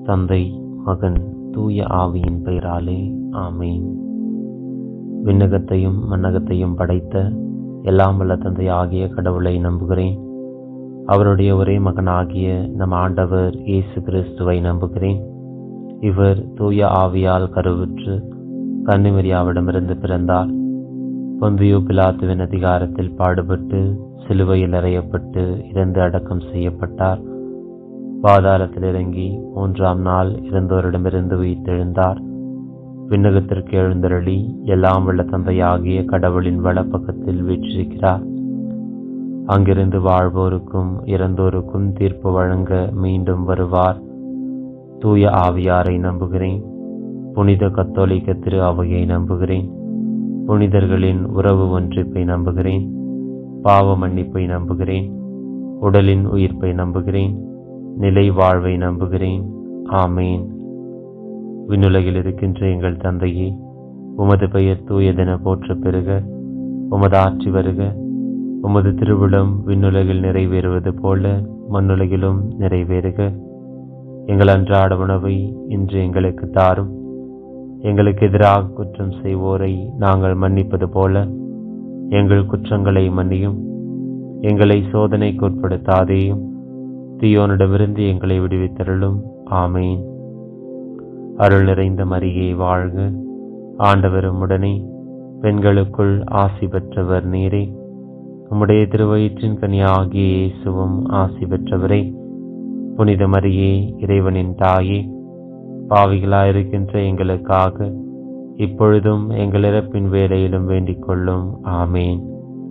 தந்தை மகன் தூய ஆவியின் பெயராலே ஆமேன் விண்ணகத்தையும் மன்னகத்தையும் படைத்த எல்லாம் வல்ல தந்தை ஆகிய கடவுளை நம்புகிறேன் அவருடைய ஒரே மகனாகிய நம் ஆண்டவர் இயேசு கிறிஸ்துவை நம்புகிறேன் இவர் தூய ஆவியால் கருவுற்று கன்னிமரியாவிடமிருந்து பிறந்தார் பொந்தியோ பிலாத்துவின் அதிகாரத்தில் பாடுபட்டு சிலுவையில் அறையப்பட்டு இறந்து அடக்கம் செய்யப்பட்டார் பாதாளத்தில் இறங்கி மூன்றாம் நாள் இறந்தோரிடமிருந்து உயிர்த்தெழுந்தார் விண்ணகத்திற்கு எழுந்தருளி எல்லாம் வல்ல தந்தையாகிய கடவுளின் வலப்பக்கத்தில் வீற்றிருக்கிறார் அங்கிருந்து வாழ்வோருக்கும் இறந்தோருக்கும் தீர்ப்பு வழங்க மீண்டும் வருவார் தூய ஆவியாரை நம்புகிறேன் புனித கத்தோலிக்க திரு அவையை நம்புகிறேன் புனிதர்களின் உறவு ஒன்றிப்பை நம்புகிறேன் பாவ மன்னிப்பை நம்புகிறேன் உடலின் உயிர்ப்பை நம்புகிறேன் நிலை வாழ்வை நம்புகிறேன் ஆமேன் விண்ணுலகில் இருக்கின்ற எங்கள் தந்தையே உமது பெயர் தூயதென போற்ற பெறுக உமது ஆட்சி வருக உமது திருவிழம் விண்ணுலகில் நிறைவேறுவது போல மண்ணுலகிலும் நிறைவேறுக எங்கள் அன்றாட உணவை இன்று எங்களுக்கு தாரும் எங்களுக்கு எதிராக குற்றம் செய்வோரை நாங்கள் மன்னிப்பது போல எங்கள் குற்றங்களை மன்னியும் எங்களை சோதனைக்கு உட்படுத்தாதேயும் தீயோனிடமிருந்து எங்களை விடுவித்தருளும் ஆமேன் அருள் நிறைந்த மரியே வாழ்க ஆண்டவரும் உடனே பெண்களுக்குள் ஆசி பெற்றவர் நீரே உம்முடைய திருவயிற்றின் கனியாகிய இயேசுவும் ஆசி பெற்றவரே புனித மரியே இறைவனின் தாயே பாவிகளாயிருக்கின்ற எங்களுக்காக இப்பொழுதும் எங்கள் இறப்பின் வேலையிலும் வேண்டிக் கொள்ளும் ஆமேன்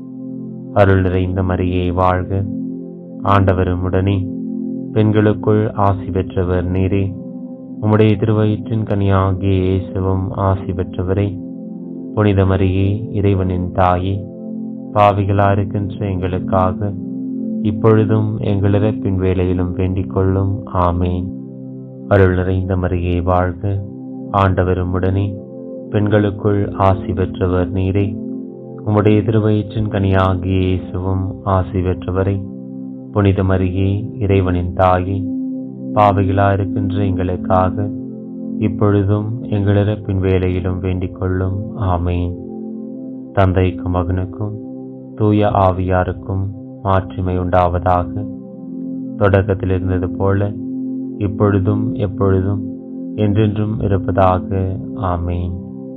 அருள் நிறைந்த மரியே வாழ்க ஆண்டவரும் உடனே பெண்களுக்குள் ஆசி பெற்றவர் நீரே உம்முடைய திருவயிற்றின் கனியாகிய இயேசுவும் ஆசி பெற்றவரே புனித மரியே இறைவனின் தாயே பாவிகளாயிருக்கின்ற எங்களுக்காக இப்பொழுதும் எங்கள் இறப்பின் வேலையிலும் வேண்டிக் கொள்ளும் ஆமேன் அருள் நிறைந்த மரியே வாழ்க ஆண்டவரும் உடனே பெண்களுக்குள் ஆசி பெற்றவர் நீரே உம்முடைய திருவயிற்றின் கனியாகிய இயேசுவும் ஆசி பெற்றவரை புனித மரியே இறைவனின் தாயே பாவைகளாயிருக்கின்ற எங்களுக்காக இப்பொழுதும் எங்கள் இறப்பின் வேலையிலும் வேண்டிக் கொள்ளும் ஆமேன் தந்தைக்கும் மகனுக்கும் தூய ஆவியாருக்கும் மாட்சிமை உண்டாவதாக தொடக்கத்தில் இருந்தது போல இப்பொழுதும் எப்பொழுதும் என்றென்றும் இருப்பதாக ஆமேன்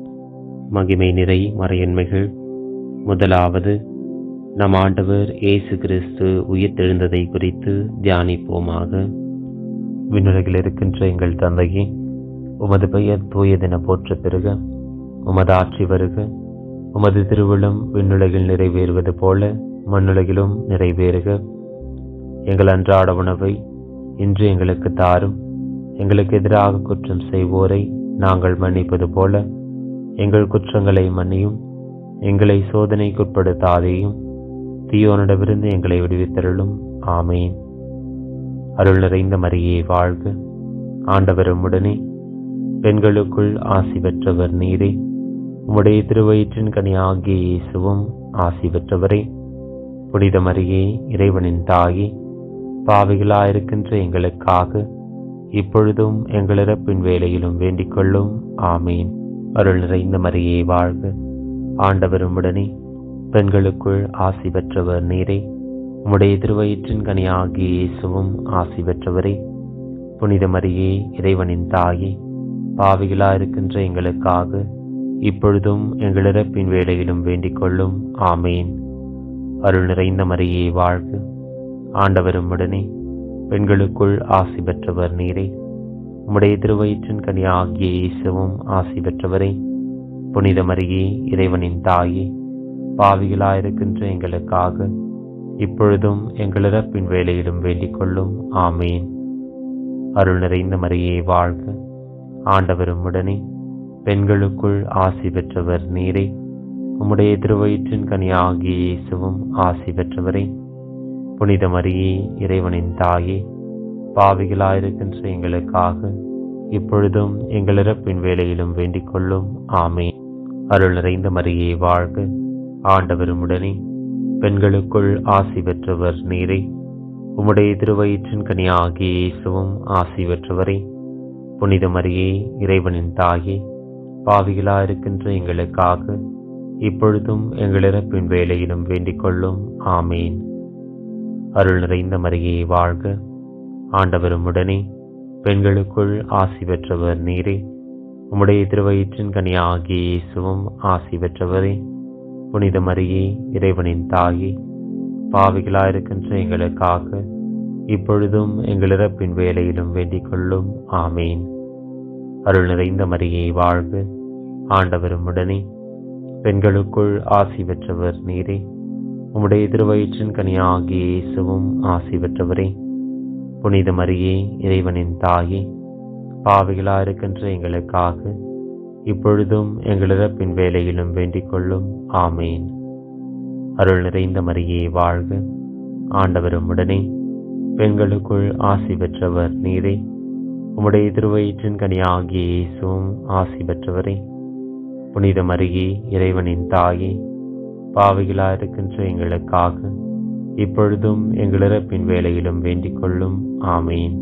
மகிமை நிறை மறையன்மைகள் முதலாவது நம் ஆண்டவர் இயேசு கிறிஸ்து உயிர்த்தெழுந்ததை குறித்து தியானிப்போமாக விண்ணுலகில் இருக்கின்ற எங்கள் தந்தையே உமது பெயர் தூயதென போற்ற பெறுக உமது ஆட்சி வருக உமது திருவிழம் விண்ணுலகில் நிறைவேறுவது போல மண்ணுலகிலும் நிறைவேறுக எங்கள் அன்றாட உணவை இன்று எங்களுக்கு தாரும் எங்களுக்கு எதிராக குற்றம் செய்வோரை நாங்கள் மன்னிப்பது போல எங்கள் குற்றங்களை மன்னியும் எங்களை சோதனைக்குட்படுத்தாதேயும் தீயோனிடமிருந்து எங்களை விடுவித்தருளும் ஆமேன் அருள் நிறைந்த மரியே வாழ்க ஆண்டவரும் உடனே பெண்களுக்குள் ஆசி பெற்றவர் நீரே உம்முடைய திருவயிற்றின் கனியாகிய இயேசுவும் ஆசி பெற்றவரே புனித மரியே இறைவனின் தாயே பாவிகளாயிருக்கின்ற எங்களுக்காக இப்பொழுதும் எங்கள் இறப்பின் வேலையிலும் வேண்டிக் கொள்ளும் ஆமேன் அருள் நிறைந்த மரியே வாழ்க ஆண்டவரும் உடனே பெண்களுக்குள் ஆசி பெற்றவர் நீரே உம்முடைய திருவயிற்றின் கனியாகிய இயேசுவும் ஆசி பெற்றவரே புனித மரியே இறைவனின் தாயே பாவிகளாயிருக்கின்ற எங்களுக்காக இப்பொழுதும் எங்கள் இறப்பின் வேலையிலும் வேண்டிக் கொள்ளும் ஆமேன் அருள் நிறைந்த மரியே வாழ்க ஆண்டவரும் உடனே பெண்களுக்குள் ஆசி பெற்றவர் நீரே உம்முடைய திருவயிற்றின் கனியாகிய இயேசுவும் ஆசி பெற்றவரே புனித மரியே இறைவனின் தாயே பாவிகளாயிருக்கின்ற எங்களுக்காக இப்பொழுதும் எங்கள் இறப்பின் வேலையிலும் வேண்டிக் கொள்ளும் ஆமேன் அருள் நிறைந்த மரியே வாழ்க ஆண்டவரும் உடனே பெண்களுக்குள் ஆசி பெற்றவர் நீரே உம்முடைய திருவயிற்றின் கனியாகிய இயேசுவும் ஆசி பெற்றவரே புனித மரியே இறைவனின் தாயே பாவிகளாயிருக்கின்ற எங்களுக்காக இப்பொழுதும் எங்கள் இறப்பின் வேலையிலும் வேண்டிக் கொள்ளும் ஆமேன் அருள் நிறைந்த மரியே வாழ்க ஆண்டவரும் உடனே பெண்களுக்குள் ஆசி பெற்றவர் நீரே உம்முடைய திருவயிற்றின் கனியாகிய இயேசுவும் ஆசி பெற்றவரே புனித மரியே இறைவனின் தாயே பாவிகளாயிருக்கின்ற எங்களுக்காக இப்பொழுதும் எங்கள் இறப்பின் வேலையிலும் வேண்டிக் கொள்ளும் ஆமேன் அருள் நிறைந்த மரியே வாழ்க ஆண்டவரும் உடனே பெண்களுக்குள் ஆசி பெற்றவர் நீரே உம்முடைய திருவயிற்றின் கனியாகிய இயேசுவும் ஆசி பெற்றவரே புனித மரியே இறைவனின் தாயே பாவிகளாயிருக்கின்ற எங்களுக்காக இப்பொழுதும் எங்கள் இறப்பின் வேலையிலும் வேண்டிக் கொள்ளும் ஆமேன் அருள் நிறைந்த மரியே வாழ்க ஆண்டவரும் உடனே பெண்களுக்குள் ஆசி பெற்றவர் நீரே உம்முடைய திருவயிற்றின் கனியாகிய இயேசுவும் ஆசி பெற்றவரே புனித மரியே இறைவனின் தாயே பாவிகளாயிருக்கின்ற எங்களுக்காக இப்பொழுதும் எங்கள் இறப்பின் வேலையிலும் வேண்டிக் கொள்ளும் ஆமேன் அருள் நிறைந்த மரியே வாழ்க ஆண்டவரும் உடனே பெண்களுக்குள் ஆசி பெற்றவர் நீரே உம்முடைய திருவயிற்றின் கனியாகிய இயேசுவும் ஆசி பெற்றவரே புனித மரியே இறைவனின் தாயே பாவிகளாயிருக்கின்ற எங்களுக்காக இப்பொழுதும் எங்கள் இறப்பின் வேலையிலும் வேண்டிக் கொள்ளும் ஆமேன்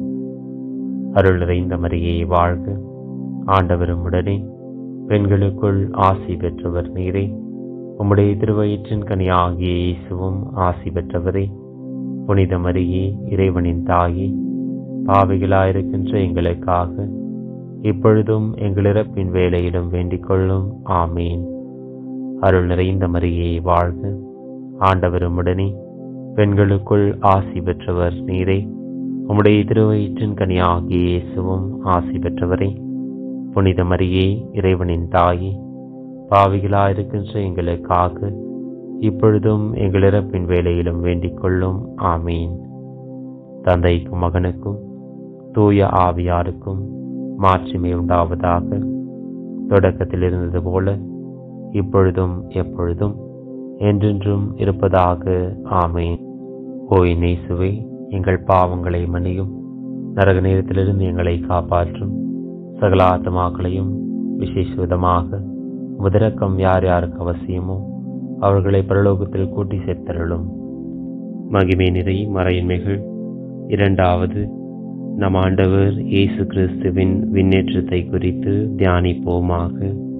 அருள் நிறைந்த மரியே வாழ்க ஆண்டவரும் உடனே பெண்களுக்குள் ஆசி பெற்றவர் நீரே உம்முடைய திருவயிற்றின் கனியாகிய இயேசுவும் ஆசி பெற்றவரே புனித மரியே இறைவனின் தாயே பாவிகளாயிருக்கின்ற எங்களுக்காக இப்பொழுதும் எங்கள் இறப்பின் வேலையிலும் வேண்டிக் கொள்ளும் ஆமேன் அருள் நிறைந்த மரியே வாழ்க ஆண்டவரும் உடனே பெண்களுக்குள் ஆசி பெற்றவர் நீரே உம்முடைய திருவயிற்றின் கனியாகிய இயேசுவும் ஆசி பெற்றவரே புனித மரியே இறைவனின் தாயே பாவிகளாயிருக்கின்ற எங்களுக்காக இப்பொழுதும் எங்கள் இறப்பின் வேலையிலும் வேண்டிக் கொள்ளும் ஆமீன் தந்தைக்கும் மகனுக்கும் தூய ஆவியாருக்கும் மாட்சிமை உண்டாவதாக தொடக்கத்தில் இருந்தது போல இப்பொழுதும் எப்பொழுதும் என்றென்றும் இருப்பதாக ஆமேன் ஓய் நேசுவே எங்கள் பாவங்களை மன்னியும் நரக நேரத்திலிருந்து எங்களை காப்பாற்றும் சகல ஆத்மாக்களையும் விசேஷ விதமாக உதிரக்கம் யார் யாருக்கு அவசியமோ அவர்களை பரலோகத்தில் கூட்டி சேர்த்தருளும் மகிமை நிறை மறையின்மைகள் இரண்டாவது நம் ஆண்டவர் இயேசு கிறிஸ்துவின் விண்ணேற்றத்தை குறித்து தியானிப்போமாக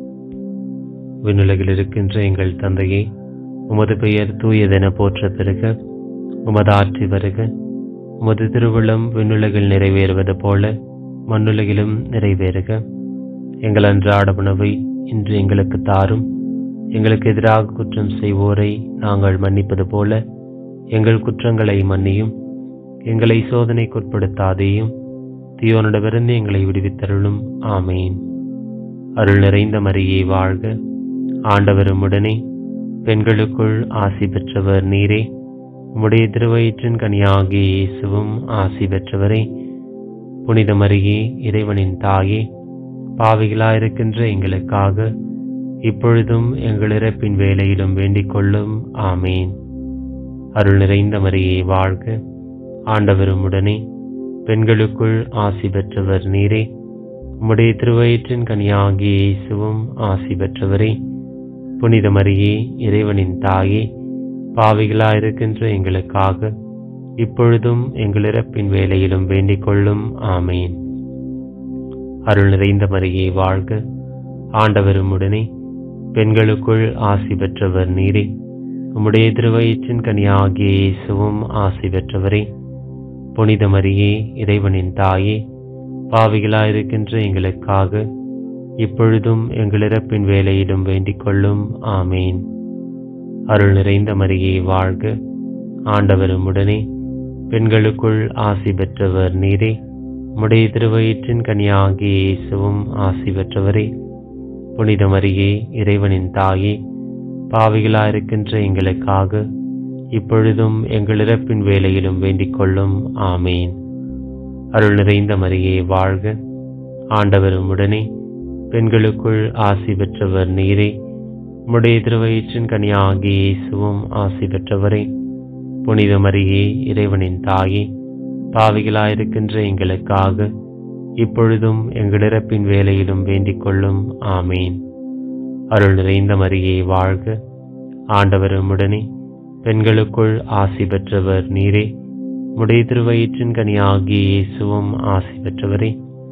விண்ணுலகில் இருக்கின்ற எங்கள் தந்தையே உமது பெயர் தூயதென போற்ற பெருக உமது ஆட்சி வருக உமது திருவுளம் விண்ணுலகில் நிறைவேறுவது போல மண்ணுலகிலும் நிறைவேறுக எங்கள் அன்றாட உணவை இன்று எங்களுக்கு தாரும் எங்களுக்கு எதிராக குற்றம் செய்வோரை நாங்கள் மன்னிப்பது போல எங்கள் குற்றங்களை மன்னியும் எங்களை சோதனைக்குட்படுத்தாதேயும் தீயோனிடமிருந்து எங்களை விடுவித்தருளும் ஆமேன் அருள் நிறைந்த மரியே வாழ்க ஆண்டவரும் உடனே பெண்களுக்குள் ஆசி பெற்றவர் நீரே உம்முடைய திருவயிற்றின் கனியாகிய இயேசுவும் ஆசி பெற்றவரே புனித மரியே இறைவனின் தாயே பாவிகளாயிருக்கின்ற எங்களுக்காக இப்பொழுதும் எங்கள் இறப்பின் வேலையிலும் வேண்டிக் கொள்ளும் ஆமேன் அருள் நிறைந்த மரியே வாழ்க ஆண்டவரும் உடனே பெண்களுக்குள் ஆசி பெற்றவர் நீரே உம்முடைய திருவயிற்றின் கனியாகிய இயேசுவும் ஆசி பெற்றவரே புனித மரியே இறைவனின் தாயே பாவிகளாயிருக்கின்ற எங்களுக்காக இப்பொழுதும் எங்கள் இறப்பின் வேலையிலும் வேண்டிக் கொள்ளும் ஆமேன் அருள் நிறைந்த மரியே வாழ்க ஆண்டவரும் உடனே பெண்களுக்குள் ஆசி பெற்றவர் நீரே உம்முடைய திருவயிற்றின் கனியாகிய இயேசுவும் ஆசி பெற்றவரே புனித மரியே இறைவனின் தாயே பாவிகளாயிருக்கின்ற எங்களுக்காக இப்பொழுதும் எங்கள் இறப்பின் வேலையிலும் வேண்டிக் கொள்ளும் ஆமேன் அருள் நிறைந்த மரியே வாழ்க ஆண்டவரும் உடனே பெண்களுக்குள் ஆசி பெற்றவர் நீரே உம்முடைய திருவயிற்றின் கனியாகிய இயேசுவும் ஆசி பெற்றவரே புனித மரியே இறைவனின் தாயே பாவிகளாயிருக்கின்ற எங்களுக்காக இப்பொழுதும் எங்கள் இறப்பின் வேலையிலும் வேண்டிக் கொள்ளும் ஆமேன் அருள் நிறைந்த மரியே வாழ்க ஆண்டவரும் உடனே பெண்களுக்குள் ஆசி பெற்றவர் நீரே உம்முடைய திருவயிற்றின் கனியாகிய இயேசுவும் ஆசி பெற்றவரே புனித மரியே இறைவனின் தாயே பாவிகளாயிருக்கின்ற எங்களுக்காக இப்பொழுதும் எங்கள் இறப்பின் வேலையிலும் வேண்டிக் கொள்ளும் ஆமேன் அருள் நிறைந்த மரியே வாழ்க ஆண்டவரும் உடனே பெண்களுக்குள் ஆசி பெற்றவர் நீரே உடைய திருவயிற்றின் கனியாகிய இயேசுவும் ஆசி பெற்றவரே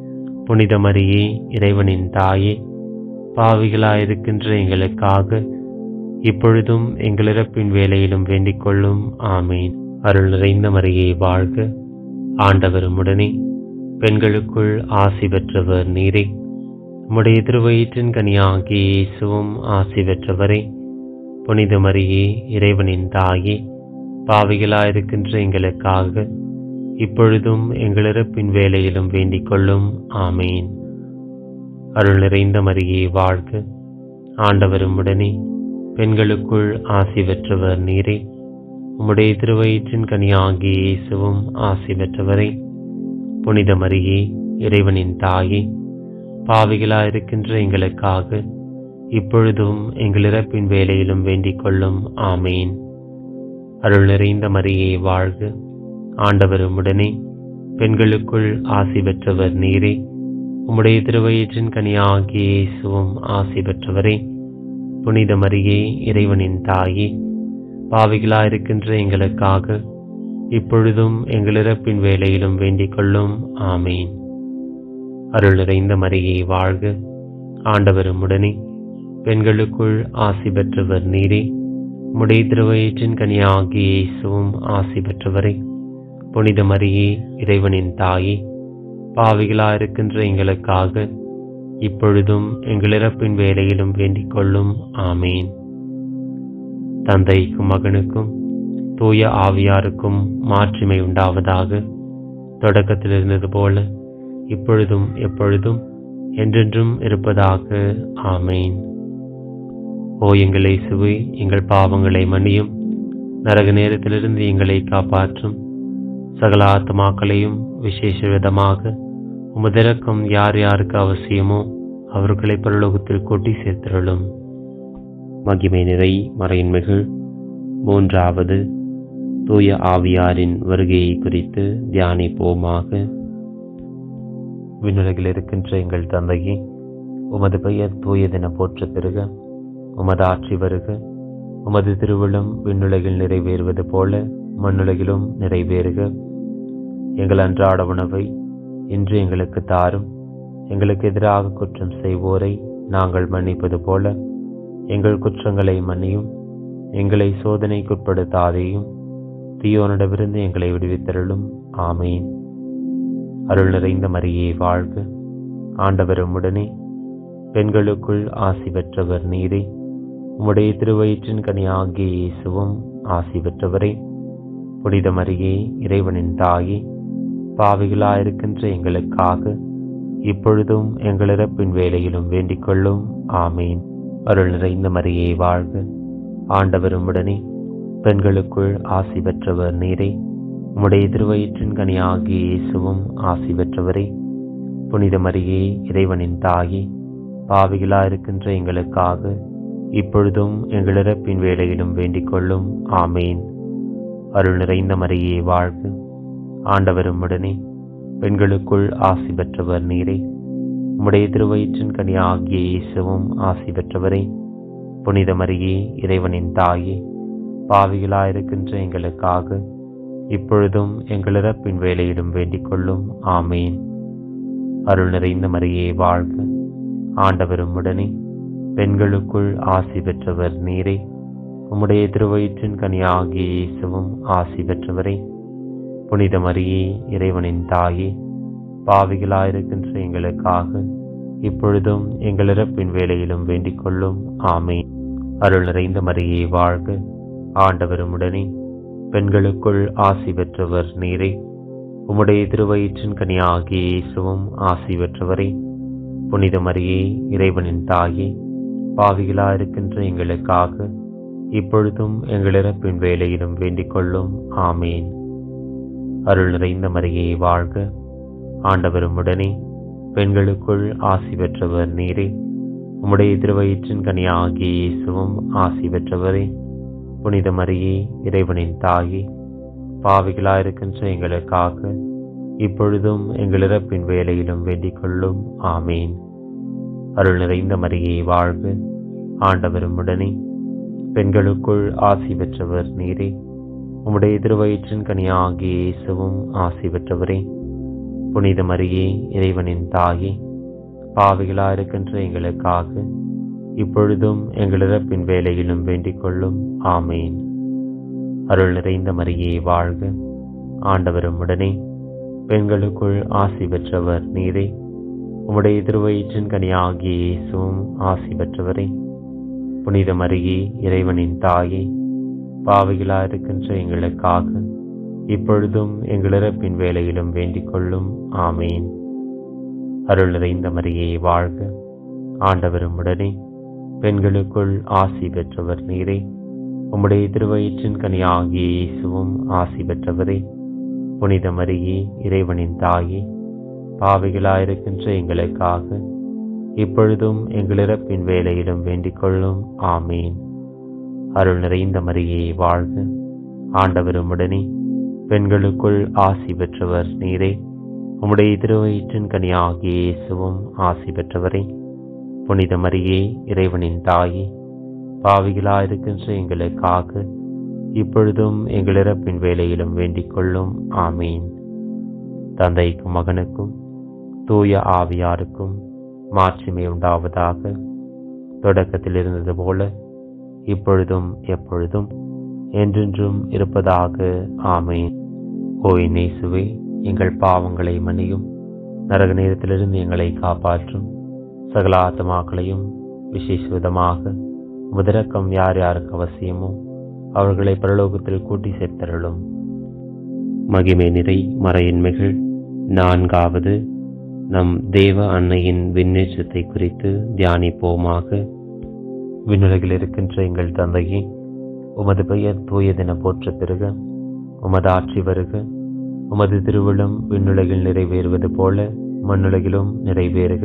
புனித மரியே இறைவனின் தாயே பாவிகளாயிருக்கின்ற எங்களுக்காக இப்பொழுதும் எங்கள் இறப்பின் வேலையிலும் வேண்டிக் கொள்ளும் ஆமீன் அருள் நிறைந்த மரியே வாழ்க ஆண்டவர் உடனே பெண்களுக்குள் ஆசி பெற்றவர் நீரே உம்முடைய திருவயிற்றின் கனியாகிய இயேசுவும் ஆசி பெற்றவரே புனித மரியே இறைவனின் தாயே பாவிகளாயிருக்கின்ற எங்களுக்காக இப்பொழுதும் எங்கள் இறப்பின் வேலையிலும் வேண்டிக் கொள்ளும் ஆமீன் அருள் நிறைந்த மரியே வாழ்க ஆண்டவரும் உடனே பெண்களுக்குள் ஆசி பெற்றவர் நீரே உம்முடைய திருவயிற்றின் கனியாகிய இயேசுவும் ஆசி பெற்றவரே புனித மரியே இறைவனின் தாயே பாவிகளாயிருக்கின்ற எங்களுக்காக இப்பொழுதும் எங்கள் இறப்பின் வேலையிலும் வேண்டிக் கொள்ளும் ஆமீன் அருள் நிறைந்த மரியே வாழ்க ஆண்டவரும் உடனே பெண்களுக்குள் ஆசி பெற்றவர் நீரே உம்முடைய திருவயிற்றின் கனியாகிய இயேசுவும் ஆசி பெற்றவரே புனித மரியே இறைவனின் தாயே பாவிகளாயிருக்கின்ற எங்களுக்காக இப்பொழுதும் எங்கள் இறப்பின் வேலையிலும் வேண்டிக் கொள்ளும் ஆமீன் அருள் நிறைந்த மரியே வாழ்க ஆண்டவரும் உடனே பெண்களுக்குள் ஆசி பெற்றவர் நீரே உம்முடைய திருவயிற்றின் கனியாகிய இயேசுவும் ஆசி பெற்றவரே புனித மரியே இறைவனின் தாயே பாவிகளாயிருக்கின்ற எங்களுக்காக இப்பொழுதும் எங்கள் இறப்பின் வேலையிலும் வேண்டிக் கொள்ளும் ஆமீன் தந்தைக்கும் மகனுக்கும் தூய ஆவியாருக்கும் மாட்சிமை உண்டாவதாக தொடக்கத்தில் இருந்தது போல இப்பொழுதும் எப்பொழுதும் என்றென்றும் இருப்பதாக ஆமேன் ஓ எங்களை சுவை எங்கள் பாவங்களை மன்னியும் நரக நேரத்திலிருந்து எங்களை காப்பாற்றும் சகல ஆத்மாக்களையும் விசேஷ விதமாக உமதிறக்கம் யார் யாருக்கு அவசியமோ அவர்களை பரலோகத்தில் கூட்டி சேர்த்திருளும் மகிமை நிறை மறையின்மைகள் மூன்றாவது தூய ஆவியாரின் வருகையை குறித்து தியானிப்போமாக விண்ணுலகில் இருக்கின்ற எங்கள் தந்தையே உமது பெயர் தூயதென போற்ற பெறுக உமது ஆட்சி வருக உமது திருவிழம் விண்ணுலகில் நிறைவேறுவது போல மண்ணுலகிலும் நிறைவேறுக எங்கள் அன்றாட உணவை இன்று எங்களுக்கு தாரும் எங்களுக்கு எதிராக குற்றம் செய்வோரை நாங்கள் மன்னிப்பது போல எங்கள் குற்றங்களை மன்னியும் எங்களை சோதனைக்குட்படுத்தாதேயும் தீயோனிடமிருந்து எங்களை விடுவித்தருளும் ஆமீன் அருள் நிறைந்த மரியே வாழ்க ஆண்டவரும் உடனே பெண்களுக்குள் ஆசி பெற்றவர் நீரே உம்முடைய திருவயிற்றின் கனியாகிய இயேசுவும் ஆசி பெற்றவரே புனித மரியே இறைவனின் தாயே பாவிகளாயிருக்கின்ற எங்களுக்காக இப்பொழுதும் எங்கள் இறப்பின் வேலையிலும் வேண்டிக் கொள்ளும் ஆமீன் அருள் நிறைந்த மரியே வாழ்க ஆண்டவரும் உடனே பெண்களுக்குள் ஆசி பெற்றவர் நீரே உம்முடைய திருவயிற்றின் கனியாகிய இயேசுவும் ஆசி பெற்றவரே புனித மரியே இறைவனின் தாயே பாவிகளாயிருக்கின்ற எங்களுக்காக இப்பொழுதும் எங்கள் இறப்பின் வேலையிலும் வேண்டிக் கொள்ளும் ஆமேன் அருள் நிறைந்த மரியே வாழ்க ஆண்டவரும் உடனே பெண்களுக்குள் ஆசி பெற்றவர் நீரே உம்முடைய திருவயிற்றின் கனியாகிய இயேசுவும் ஆசி பெற்றவரே புனித மரியே இறைவனின் தாயே பாவிகளாயிருக்கின்ற எங்களுக்காக இப்பொழுதும் எங்கள் இறப்பின் வேலையிலும் வேண்டிக் கொள்ளும் ஆமேன் அருள் நிறைந்த மரியே வாழ்க ஆண்டவரும் உடனே பெண்களுக்குள் ஆசி பெற்றவர் நீரே உம்முடைய திருவயிற்றின் கனியாகிய இயேசுவும் ஆசி பெற்றவரே புனித மரியே இறைவனின் தாயே பாவிகளாயிருக்கின்ற எங்களுக்காக இப்பொழுதும் எங்கள் இறப்பின் வேலையிலும் வேண்டிக் கொள்ளும் ஆமேன் அருள் நிறைந்த மரியே வாழ்க ஆண்டவரும் உடனே பெண்களுக்குள் ஆசி பெற்றவர் நீரே உம்முடைய திருவயிற்றின் கனியாகிய இயேசுவும் ஆசி பெற்றவரே புனித மரியே இறைவனின் தாயே பாவிகளாயிருக்கின்ற எங்களுக்காக இப்பொழுதும் எங்கள் இறப்பின் வேலையிலும் வேண்டிக் கொள்ளும் ஆமேன் அருள் நிறைந்த மரியே வாழ்க ஆண்டவரும் உடனே பெண்களுக்குள் ஆசி பெற்றவர் நீரே உம்முடைய திருவயிற்றின் கனியாகிய இயேசுவும் ஆசி பெற்றவரே புனித மரியே இறைவனின் தாயே பாவிகளாயிருக்கின்ற எங்களுக்காக இப்பொழுதும் எங்கள் இறப்பின் வேலையிலும் வேண்டிக் கொள்ளும் ஆமேன் அருள் நிறைந்த மரியே வாழ்க ஆண்டவரும் உடனே பெண்களுக்குள் ஆசி பெற்றவர் நீரே உம்முடைய திருவயிற்றின் கனியாகிய இயேசுவும் ஆசி பெற்றவரே புனித மரியே இறைவனின் தாயே பாவிகளாயிருக்கின்ற எங்களுக்காக இப்பொழுதும் எங்கள் இறப்பின் வேலையிலும் வேண்டிக் கொள்ளும் ஆமேன் அருள் நிறைந்த மரியே வாழ்க ஆண்டவரும் உடனே பெண்களுக்குள் ஆசி பெற்றவர் நீரே உம்முடைய திருவயிற்றின் கனியாகிய இயேசுவும் ஆசி பெற்றவரே புனித மரியே இறைவனின் தாயே பாவிகளாயிருக்கின்ற எங்களுக்காக இப்பொழுதும் எங்கள் இறப்பின் வேலையிலும் வேண்டிக் கொள்ளும் ஆமேன் அருள் நிறைந்த மரியே வாழ்க ஆண்டவரும் உடனே பெண்களுக்குள் ஆசி பெற்றவர் நீரே உம்முடைய திருவயிற்றின் கனியாகிய இயேசுவும் ஆசி பெற்றவரே புனித மரியே இறைவனின் தாயே பாவிகளாயிருக்கின்ற எங்களுக்காக இப்பொழுதும் எங்கள் இறப்பின் வேலையிலும் வேண்டிக் கொள்ளும் ஆமேன் அருள் நிறைந்த மரியே வாழ்க ஆண்டவரும் உடனே பெண்களுக்குள் ஆசி பெற்றவர் நீரே உம்முடைய திருவயிற்றின் கனியாகிய இயேசுவும் ஆசி பெற்றவரே புனித மரியே இறைவனின் தாயே பாவிகளாயிருக்கின்ற எங்களுக்காக இப்பொழுதும் எங்கள் இறப்பின் வேலையிலும் வேண்டிக் கொள்ளும் ஆமீன் தந்தைக்கும் மகனுக்கும் தூய ஆவியாருக்கும் மாட்சிமை உண்டாவதாக தொடக்கத்தில் இருந்தது போல இப்பொழுதும் எப்பொழுதும் என்றென்றும் இருப்பதாக ஆமேன் ஓய் நேசுவே எங்கள் பாவங்களை மன்னியும் நரக நேரத்திலிருந்து எங்களை காப்பாற்றும் சகல ஆத்மாக்களையும் விசேஷ விதமாக முதரக்கம் யார் யாருக்கு அவசியமோ அவர்களை பரலோகத்தில் கூட்டி சேர்த்தருளும் மகிமை நிறை மறையின்மைகள் நான்காவது நம் தேவ அன்னையின் விண்ணேற்றத்தை குறித்து தியானிப்போமாக விண்ணுலகில் இருக்கின்ற எங்கள் தந்தையே உமது பெயர் தூயதென போற்ற பெறுக உமது ஆட்சி வருக உமது திருவிழம் விண்ணுலகில் நிறைவேறுவது போல மண்ணுலகிலும் நிறைவேறுக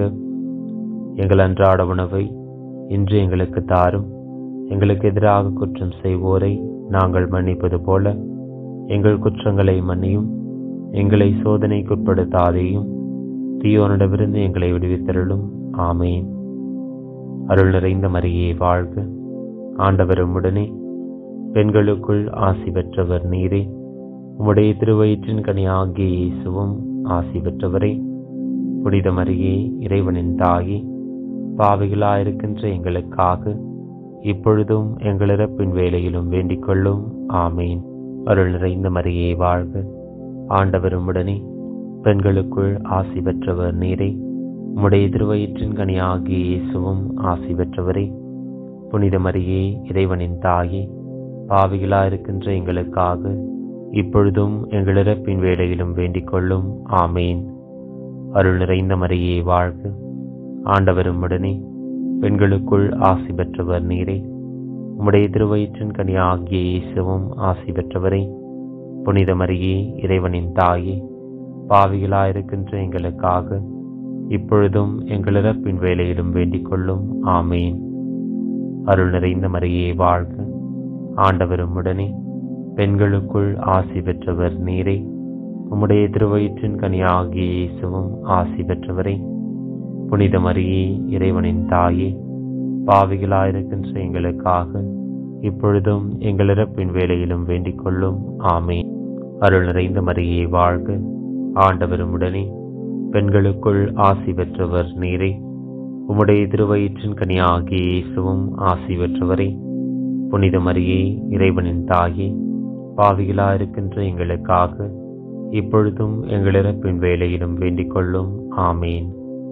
எங்கள் அன்றாட உணவை இன்று எங்களுக்கு தாரும் எங்களுக்கு எதிராக குற்றம் செய்வோரை நாங்கள் மன்னிப்பது போல எங்கள் குற்றங்களை மன்னியும் எங்களை சோதனைக்குட்படுத்தாதேயும் தீயோனிடமிருந்து எங்களை விடுவித்தருளும் ஆமேன் அருள் நிறைந்த மரியே வாழ்க ஆண்டவரும் உடனே பெண்களுக்குள் ஆசி பெற்றவர் நீரே உம்முடைய திருவயிற்றின் கனியாகிய இயேசுவும் ஆசி பெற்றவரே புனித மரியே இறைவனின் தாயே பாவிகளாயிருக்கின்ற எங்களுக்காக இப்பொழுதும் எங்கள் இறப்பின் வேலையிலும் வேண்டிக் கொள்ளும் ஆமேன் அருள் நிறைந்த மரியே வாழ்க ஆண்டவரும் உடனே பெண்களுக்குள் ஆசி பெற்றவர் நீரே உம்முடைய திருவயிற்றின் கனியாகிய இயேசுவும் ஆசி பெற்றவரே புனித மரியே இறைவனின் தாயே பாவிகளாயிருக்கின்ற எங்களுக்காக இப்பொழுதும் எங்கள் இறப்பின் வேலையிலும் வேண்டிக் கொள்ளும் ஆமேன் அருள் நிறைந்த மரியே வாழ்க ஆண்டவரும் உடனே பெண்களுக்குள் ஆசி பெற்றவர் நீரே உம்முடைய திருவயிற்றின் கனியாகிய இயேசுவும் ஆசி பெற்றவரே புனித மரியே இறைவனின் தாயே பாவிகளாயிருக்கின்ற எங்களுக்காக இப்பொழுதும் எங்கள் இறப்பின் வேலையிலும் வேண்டிக் கொள்ளும் ஆமேன் அருள் நிறைந்த மரியே வாழ்க ஆண்டவரும் உடனே பெண்களுக்குள் ஆசி பெற்றவர் நீரே உம்முடைய திருவயிற்றின் கனியாகிய இயேசுவும் ஆசி பெற்றவரே புனித மரியே இறைவனின் தாயே பாவிகளாயிருக்கின்ற எங்களுக்காக இப்பொழுதும் எங்கள் இறப்பின் வேலையிலும் வேண்டிக் கொள்ளும் ஆமேன் அருள் நிறைந்த மரியே வாழ்க ஆண்டவரும் உடனே பெண்களுக்குள் ஆசி பெற்றவர் நீரே உம்முடைய திருவயிற்றின் கனியாகிய இயேசுவும் ஆசி பெற்றவரே புனித மரியே இறைவனின் தாயே பாவிகளாயிருக்கின்ற எங்களுக்காக இப்பொழுதும் எங்கள் இறப்பின் வேலையிலும் வேண்டிக் கொள்ளும் ஆமேன்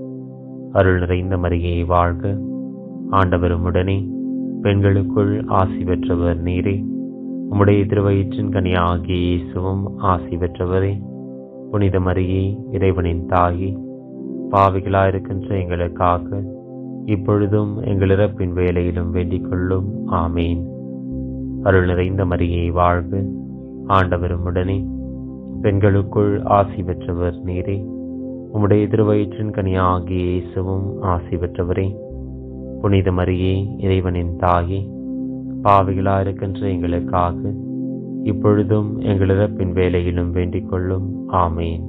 அருள் நிறைந்த மரியே வாழ்க ஆண்டவரும் உடனே பெண்களுக்குள் ஆசி பெற்றவர் நீரே உம்முடைய திருவயிற்றின் கனியாகிய இயேசுவும் ஆசி பெற்றவரே புனித மரியே இறைவனின் தாயே பாவிகளாயிருக்கின்ற எங்களுக்காக இப்பொழுதும் எங்கள் இறப்பின் வேலையிலும் வேண்டிக் கொள்ளும் ஆமேன் அருள் நிறைந்த மரியே வாழ்க ஆண்டவரும் உடனே பெண்களுக்குள் ஆசி பெற்றவர் நீரே உம்முடைய திருவயிற்றின் கனியாகிய இயேசுவும் ஆசி பெற்றவரே புனித மரியே இறைவனின் தாயே பாவிகளாயிருக்கின்ற எங்களுக்காக இப்பொழுதும் எங்கள் இறப்பின் வேலையிலும் வேண்டிக் கொள்ளும் ஆமேன்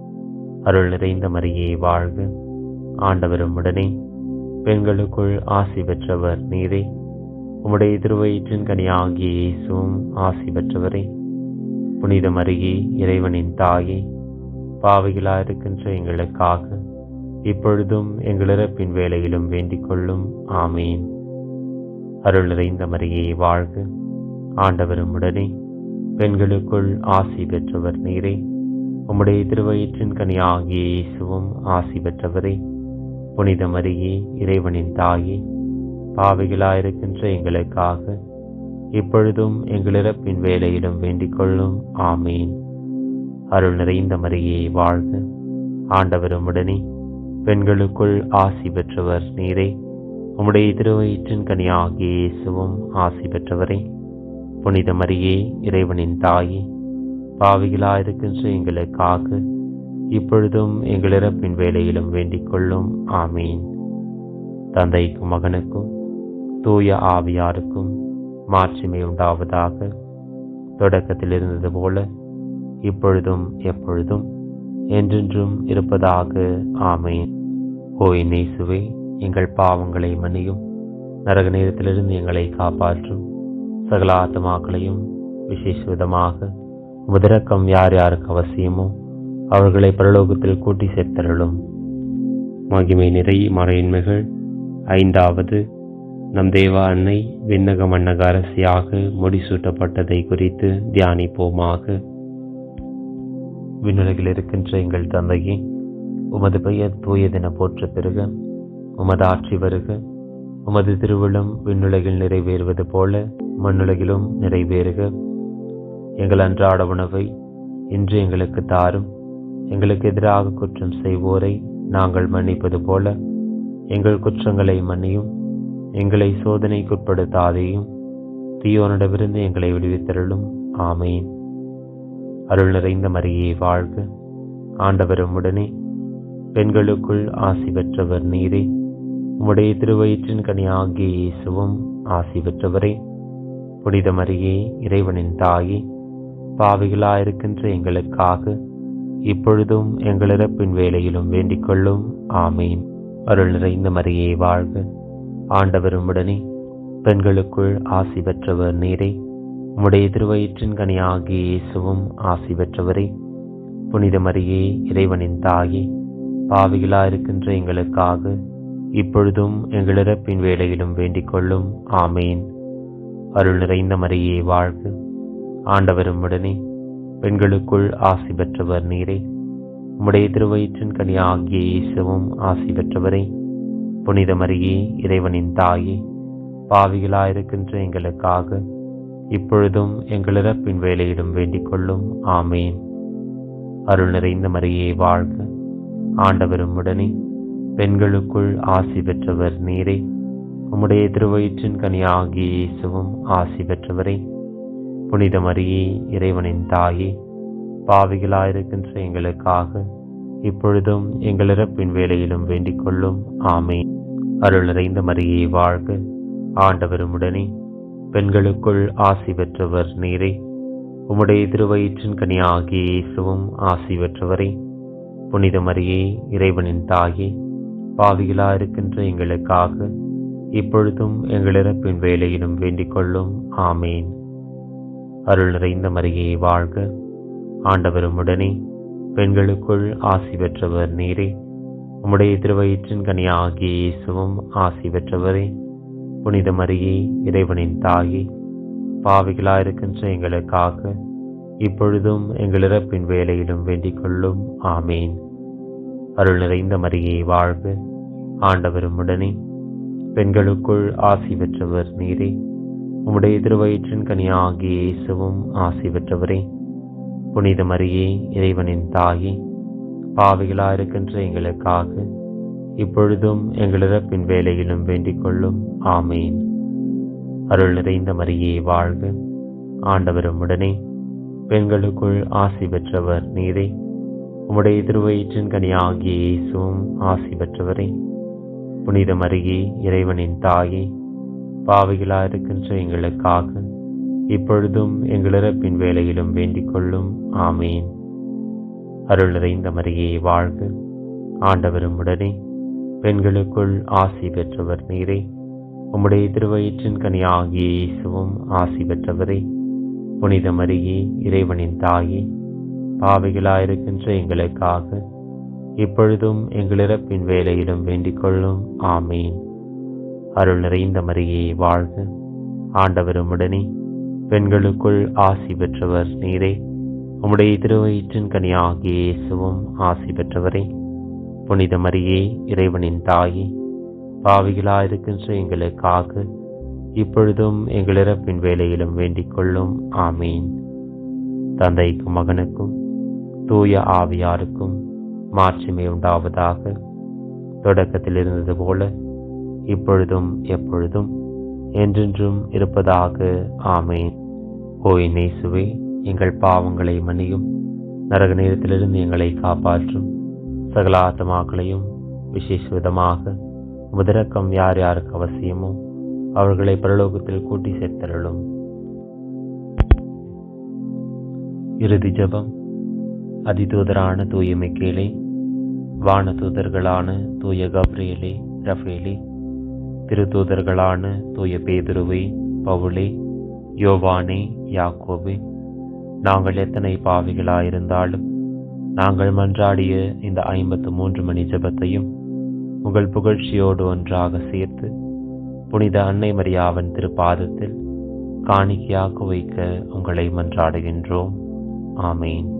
அருள் நிறைந்த மரியே வாழ்க ஆண்டவரும் உடனே பெண்களுக்குள் ஆசி பெற்றவர் நீரே உம்முடைய திருவயிற்றின் கனியாகிய இயேசுவும் ஆசி பெற்றவரே புனித மரியே இறைவனின் தாயே பாவிகளாயிருக்கின்ற எங்களுக்காக இப்பொழுதும் எங்கள் இறப்பின் வேலையிலும் வேண்டிக் கொள்ளும் ஆமீன் அருள் நிறைந்த மரியே வாழ்க ஆண்டவரும் உடனே பெண்களுக்குள் ஆசி பெற்றவர் நீரே உம்முடைய திருவயிற்றின் கனியாகிய இயேசுவும் ஆசி பெற்றவரே புனித மரியே இறைவனின் தாயே பாவிகளாயிருக்கின்ற எங்களுக்காக இப்பொழுதும் எங்கள் இறப்பின் வேலையிலும் வேண்டிக் கொள்ளும் ஆமீன் அருள் நிறைந்த மரியே வாழ்க ஆண்டவரும் உடனே பெண்களுக்குள் ஆசி பெற்றவர் நீரே உம்முடைய திருவயிற்றின் கனியாகிய இயேசுவும் ஆசி பெற்றவரே புனித மரியே இறைவனின் தாயே பாவிகளாயிருக்கின்ற எங்களுக்காக இப்பொழுதும் எங்கள் இறப்பின் வேலையிலும் வேண்டிக் கொள்ளும் ஆமீன் தந்தைக்கும் மகனுக்கும் தூய ஆவியாருக்கும் மாட்சிமை உண்டாவதாக தொடக்கத்தில் இருந்தது போல இப்பொழுதும் எப்பொழுதும் என்றென்றும் இருப்பதாக ஆமேன் ஓய் நேசுவே எங்கள் பாவங்களை மன்னியும் நரக நேரத்திலிருந்து எங்களை காப்பாற்றும் சகல ஆத்மாக்களையும் விசேஷ விதமாக உபதிரக்கம் யார் யாருக்கு அவசியமோ அவர்களை பரலோகத்தில் கூட்டி சேர்த்தருளும் மகிமை நிறை மறையின்மைகள் ஐந்தாவது நம் தேவ அன்னை விண்ணக மன்னக அரசியாக முடிசூட்டப்பட்டதை குறித்து தியானிப்போமாக விண்ணுலகில் இருக்கின்ற எங்கள் தந்தையே உமது பெயர் தூயதென போற்ற பெறுக உமது ஆட்சி வருக உமது திருவிழம் விண்ணுலகில் நிறைவேறுவது போல மண்ணுலகிலும் நிறைவேறுக எங்கள் அன்றாட உணவை இன்று எங்களுக்கு தாரும் எங்களுக்கு எதிராக குற்றம் செய்வோரை நாங்கள் மன்னிப்பது போல எங்கள் குற்றங்களை மன்னியும் எங்களை சோதனைக்குட்படுத்தாதேயும் தீயோனிடமிருந்து எங்களை விடுவித்தருளும் ஆமேன் அருள் நிறைந்த மரியே வாழ்க ஆண்டவரும் உடனே பெண்களுக்குள் ஆசி பெற்றவர் நீரே உம்முடைய திருவயிற்றின் கனியாகிய இயேசுவும் ஆசி பெற்றவரே புனித மரியே இறைவனின் தாயே பாவிகளாயிருக்கின்ற எங்களுக்காக இப்பொழுதும் எங்கள் இறப்பின் வேலையிலும் வேண்டிக் கொள்ளும் ஆமேன் அருள் நிறைந்த மரியே வாழ்க ஆண்டவரும் உடனே பெண்களுக்குள் ஆசி பெற்றவர் நீரே உம்முடைய திருவயிற்றின் கனியாகிய இயேசுவும் ஆசி பெற்றவரே புனித மரியே இறைவனின் தாயே பாவிகளாயிருக்கின்ற எங்களுக்காக இப்பொழுதும் எங்கள் இறப்பின் வேலையிலும் வேண்டிக் கொள்ளும் ஆமேன் அருள் நிறைந்த மரியே வாழ்க ஆண்டவரும் உடனே பெண்களுக்குள் ஆசி பெற்றவர் நீரே உம்முடைய திருவயிற்றின் கனியாகிய இயேசுவும் ஆசி பெற்றவரே புனித மரியே இறைவனின் தாயே பாவிகளாயிருக்கின்ற எங்களுக்காக இப்பொழுதும் எங்கள் இறப்பின் வேலையிலும் வேண்டிக் கொள்ளும் ஆமேன் அருள் நிறைந்த மரியே வாழ்க ஆண்டவரும் உடனே பெண்களுக்குள் ஆசி பெற்றவர் நீரே உம்முடைய திருவயிற்றின் கனியாகிய இயேசுவும் ஆசி பெற்றவரே புனித மரியே இறைவனின் தாயே பாவிகளாயிருக்கின்ற எங்களுக்காக இப்பொழுதும் எங்கள் இறப்பின் வேலையிலும் வேண்டிக் கொள்ளும் ஆமேன் அருள் நிறைந்த மரியே வாழ்க ஆண்டவரும் உடனே பெண்களுக்குள் ஆசி பெற்றவர் நீரே உம்முடைய திருவயிற்றின் கனியாகிய இயேசுவும் ஆசி பெற்றவரே புனித மரியே இறைவனின் தாயே பாவிகளாயிருக்கின்ற எங்களுக்காக இப்பொழுதும் எங்கள் இறப்பின் வேலையிலும் வேண்டிக் கொள்ளும் ஆமேன் அருள் நிறைந்த மரியே வாழ்க ஆண்டவரும் உடனே பெண்களுக்குள் ஆசி பெற்றவர் நீரே உம்முடைய திருவயிற்றின் கனியாகிய இயேசுவும் ஆசி பெற்றவரே புனித மரியே இறைவனின் தாயே பாவிகளாயிருக்கின்ற எங்களுக்காக இப்பொழுதும் எங்கள் இறப்பின் வேலையிலும் வேண்டிக் கொள்ளும் ஆமேன் அருள் நிறைந்த மரியே வாழ்க ஆண்டவரும் உடனே பெண்களுக்குள் ஆசி பெற்றவர் நீரே உம்முடைய திருவயிற்றின் கனியாகிய இயேசுவும் ஆசி பெற்றவரே புனித மரியே இறைவனின் தாயே பாவிகளாயிருக்கின்ற எங்களுக்காக இப்பொழுதும் எங்கள் இறப்பின் வேலையிலும் வேண்டிக் கொள்ளும் ஆமேன் அருள் நிறைந்த மரியே வாழ்க ஆண்டவரும் உடனே பெண்களுக்குள் ஆசி பெற்றவர் நீரே உம்முடைய திருவயிற்றின் கனியாகிய இயேசுவும் ஆசி பெற்றவரே புனித மரியே இறைவனின் தாயே பாவிகளாயிருக்கின்ற எங்களுக்காக இப்பொழுதும் எங்கள் இறப்பின் வேலையிலும் வேண்டிக் கொள்ளும் ஆமேன் அருள் நிறைந்த மரியே வாழ்க ஆண்டவரும் உடனே பெண்களுக்குள் ஆசி பெற்றவர் நீரே உம்முடைய திருவயிற்றின் கனியாகிய இயேசுவும் ஆசி பெற்றவரே புனித மரியே இறைவனின் தாயே பாவிகளாயிருக்கின்ற எங்களுக்காக இப்பொழுதும் எங்கள் இறப்பின் வேலையிலும் வேண்டிக் கொள்ளும் ஆமீன் அருள் நிறைந்த மரியே வாழ்க ஆண்டவரும் உடனே பெண்களுக்குள் ஆசி பெற்றவர் நீரே உம்முடைய திருவயிற்றின் கனியாகிய இயேசுவும் ஆசி பெற்றவரே புனித மரியே இறைவனின் தாயே பாவிகளாயிருக்கின்ற எங்களுக்காக இப்பொழுதும் எங்கள் இறப்பின் வேலையிலும் வேண்டிக் கொள்ளும் ஆமீன் தந்தைக்கும் மகனுக்கும் தூய ஆவியாருக்கும் மாட்சிமை உண்டாவதாக தொடக்கத்தில் இருந்தது போல இப்பொழுதும் எப்பொழுதும் என்றென்றும் இருப்பதாக ஆமேன் ஓய் நேசுவே எங்கள் பாவங்களை மன்னியும் நரக நேரத்திலிருந்து எங்களை காப்பாற்றும் சகல ஆத்மாக்களையும் விசேஷ விதமாக முதரக்கம் யார் யாருக்கு அவசியமோ அவர்களை பரலோகத்தில் கூட்டி சேர்த்தருளும் இறுதி ஜபம் அதிதூதரான தூய மிக்கேலே வான தூதர்களான தூய கப்ரியலே ரஃபேலே திருத்தூதர்களான தூய பேதுருவே பவுலே யோவானே யாக்கோபே நாங்கள் எத்தனை பாவிகளாயிருந்தாலும் நாங்கள் மன்றாடிய இந்த ஐம்பத்து மூன்று மணி ஜபத்தையும் உங்கள் புகழ்ச்சியோடு ஒன்றாக சேர்த்து புனித அன்னை மரியாவின் திருப்பாதத்தில் காணிக்கையாக வைக்க உங்களை மன்றாடுகின்றோம் ஆமேன்